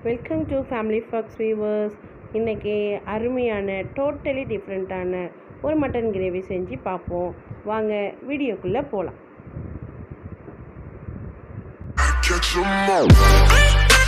Welcome to family fox viewers இன்றைக்கி அருமையான totally டிஃப்ரெண்ட்டான ஒரு மட்டன் கிரேவி செஞ்சு பார்ப்போம் வாங்க வீடியோக்குள்ளே போகலாம் Catch 'em all.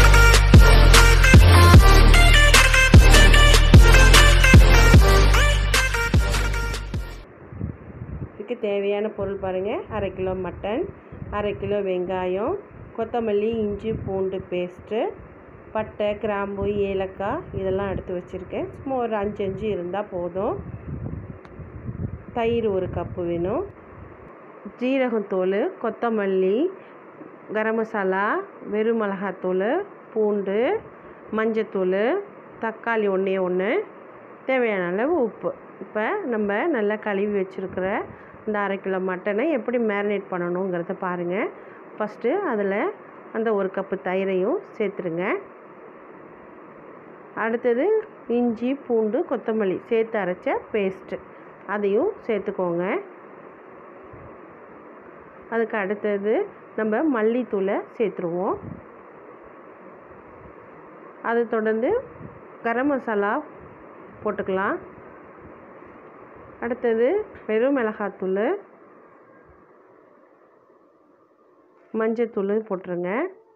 இதுக்கு தேவையான பொருள் பாருங்கள் அரை கிலோ மட்டன் அரை கிலோ வெங்காயம் கொத்தமல்லி இஞ்சி பூண்டு பேஸ்ட்டு பட்டை கிராம்பு ஏலக்காய் இதெல்லாம் எடுத்து வச்சுருக்கேன் சும்மா ஒரு அஞ்சு அஞ்சு இருந்தால் போதும் தயிர் ஒரு கப்பு வேணும் ஜீரகத்தூள் கொத்தமல்லி கரம் மசாலா வெறும் மிளகாத்தூள் பூண்டு மஞ்சத்தூள் தக்காளி ஒன்றே ஒன்று தேவையான அளவு உப்பு இப்போ நம்ம நல்லா கழுவி வச்சுருக்கிற இந்த அரை கிலோ மட்டனை எப்படி மேரினேட் பண்ணணுங்கிறத பாருங்கள் ஃபஸ்ட்டு அதில் அந்த ஒரு கப்பு தயிரையும் சேர்த்துருங்க அடுத்தது இஞ்சி பூண்டு கொத்தமல்லி சேர்த்து அரைச்ச பேஸ்ட்டு அதையும் சேர்த்துக்கோங்க அதுக்கு அடுத்தது நம்ம மல்லித்தூளை சேர்த்துருவோம் அது தொடர்ந்து கரம் மசாலா போட்டுக்கலாம் அடுத்தது வெறும் மிளகாத்தூள் மஞ்சத்தூள் போட்டுருங்க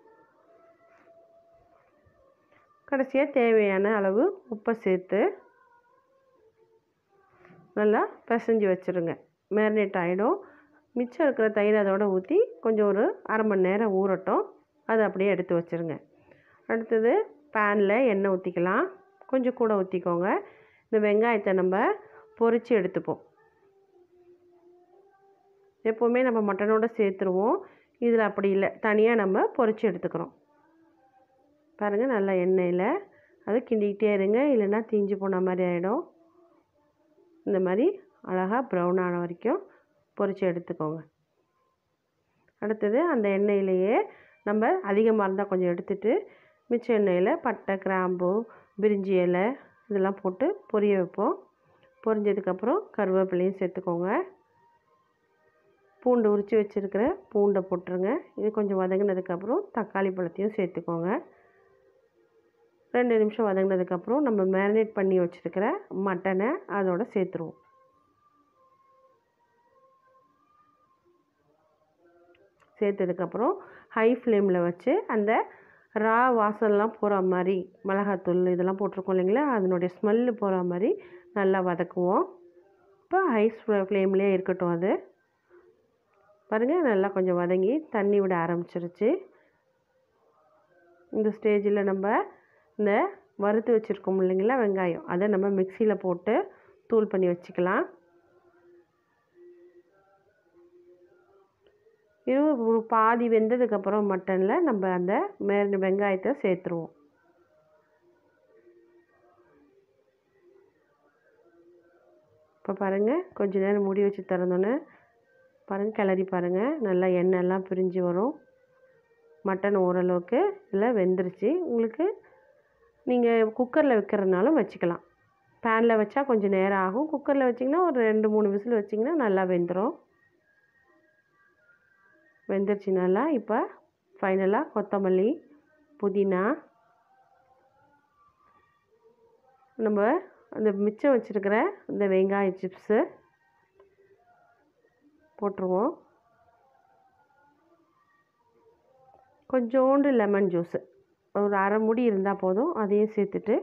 கடைசியாக தேவையான அளவு உப்பை சேர்த்து நல்லா பிசைஞ்சு வச்சுருங்க மேரினேட் ஆகிடும் மிச்சம் இருக்கிற தயிர் அதோட ஊற்றி கொஞ்சம் ஒரு அரை மணி நேரம் ஊறட்டும் அதை அப்படியே எடுத்து வச்சுருங்க அடுத்தது பேனில் எண்ணெய் ஊற்றிக்கலாம் கொஞ்சம் கூட ஊற்றிக்கோங்க இந்த வெங்காயத்தை நம்ம பொரித்து எடுத்துப்போம் எப்போவுமே நம்ம மட்டனோட சேர்த்துருவோம் இதில் அப்படி இல்லை தனியாக நம்ம பொரித்து எடுத்துக்கிறோம் பாருங்கள் நல்லா எண்ணெயில் அது கிண்டிக்கிட்டே இருங்க இல்லைன்னா தீஞ்சு போன மாதிரி ஆகிடும் இந்த மாதிரி அழகாக ப்ரௌன் ஆன வரைக்கும் பொரித்து எடுத்துக்கோங்க அடுத்தது அந்த எண்ணெயிலேயே நம்ம அதிகமாக இருந்தால் கொஞ்சம் எடுத்துட்டு மிச்ச எண்ணெயில் பட்டை கிராம்பு பிரிஞ்சி இலை இதெல்லாம் போட்டு பொரிய வைப்போம் பொரிஞ்சதுக்கப்புறம் கருவேப்பிலையும் சேர்த்துக்கோங்க பூண்டு உரித்து வச்சுருக்கிற பூண்டை போட்டுருங்க இது கொஞ்சம் வதங்கினதுக்கப்புறம் தக்காளி பழத்தையும் சேர்த்துக்கோங்க ரெண்டு நிமிஷம் வதங்கினதுக்கப்புறம் நம்ம மேரினேட் பண்ணி வச்சுருக்கிற மட்டனை அதோட சேர்த்துருவோம் சேர்த்ததுக்கப்புறம் ஹை ஃப்ளேமில் வச்சு அந்த ரா வாசம்லாம் போகிற மாதிரி மிளகாத்தூள் இதெல்லாம் போட்டிருக்கோம் இல்லைங்களா அதனுடைய ஸ்மெல்லு போகிற மாதிரி நல்லா வதக்குவோம் இப்போ ஹை ஃப்ளேம்லேயே இருக்கட்டும் அது பாருங்கள் நல்லா கொஞ்சம் வதங்கி தண்ணி விட ஆரம்பிச்சிருச்சு இந்த ஸ்டேஜில் நம்ம இந்த வறுத்து வச்சுருக்கோம் இல்லைங்களா வெங்காயம் அதை நம்ம மிக்சியில் போட்டு தூள் பண்ணி வச்சுக்கலாம் இது ஒரு பாதி வெந்ததுக்கப்புறம் மட்டனில் நம்ம அந்த மே வெங்காயத்தை சேர்த்துருவோம் இப்போ பாருங்கள் கொஞ்ச நேரம் மூடி வச்சு திறந்தோன்னே பாருங்கள் கிளறி பாருங்கள் நல்லா எண்ணெய்லாம் பிரிஞ்சு வரும் மட்டன் ஓரளவுக்கு எல்லாம் வெந்துருச்சு உங்களுக்கு நீங்கள் குக்கரில் வைக்கிறதுனாலும் வச்சுக்கலாம் பேனில் வச்சா கொஞ்சம் நேரம் ஆகும் குக்கரில் வச்சிங்கன்னா ஒரு ரெண்டு மூணு விசில் வச்சிங்கன்னா நல்லா வெந்துடும் வெந்துருச்சு நல்லா இப்போ ஃபைனலாக கொத்தமல்லி புதினா நம்ம அந்த மிச்சம் வச்சுருக்கிற இந்த வெங்காய சிப்ஸு போட்டுருவோம் கொஞ்சோண்டு லெமன் ஜூஸு ஒரு அரை முடி இருந்தால் போதும் அதையும் சேர்த்துட்டு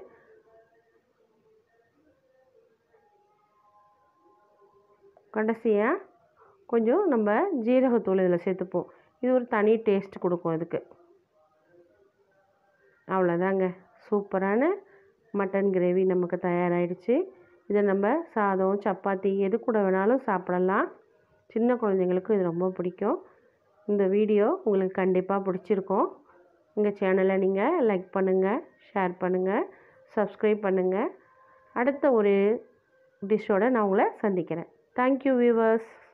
கடைசியாக கொஞ்சம் நம்ம ஜீரகத்தூள் இதில் சேர்த்துப்போம் இது ஒரு தனி டேஸ்ட் கொடுக்கும் இதுக்கு அவ்வளோதாங்க சூப்பரான மட்டன் கிரேவி நமக்கு தயாராகிடுச்சு இதை நம்ம சாதம் சப்பாத்தி எது கூட வேணாலும் சாப்பிடலாம் சின்ன குழந்தைங்களுக்கும் இது ரொம்ப பிடிக்கும் இந்த வீடியோ உங்களுக்கு கண்டிப்பாக பிடிச்சிருக்கும் எங்கள் சேனலை நீங்கள் லைக் பண்ணுங்கள் ஷேர் பண்ணுங்கள் சப்ஸ்கிரைப் பண்ணுங்கள் அடுத்த ஒரு டிஷ்ஷோடு நான் உங்களை சந்திக்கிறேன் தேங்க்யூ வியூவர்ஸ்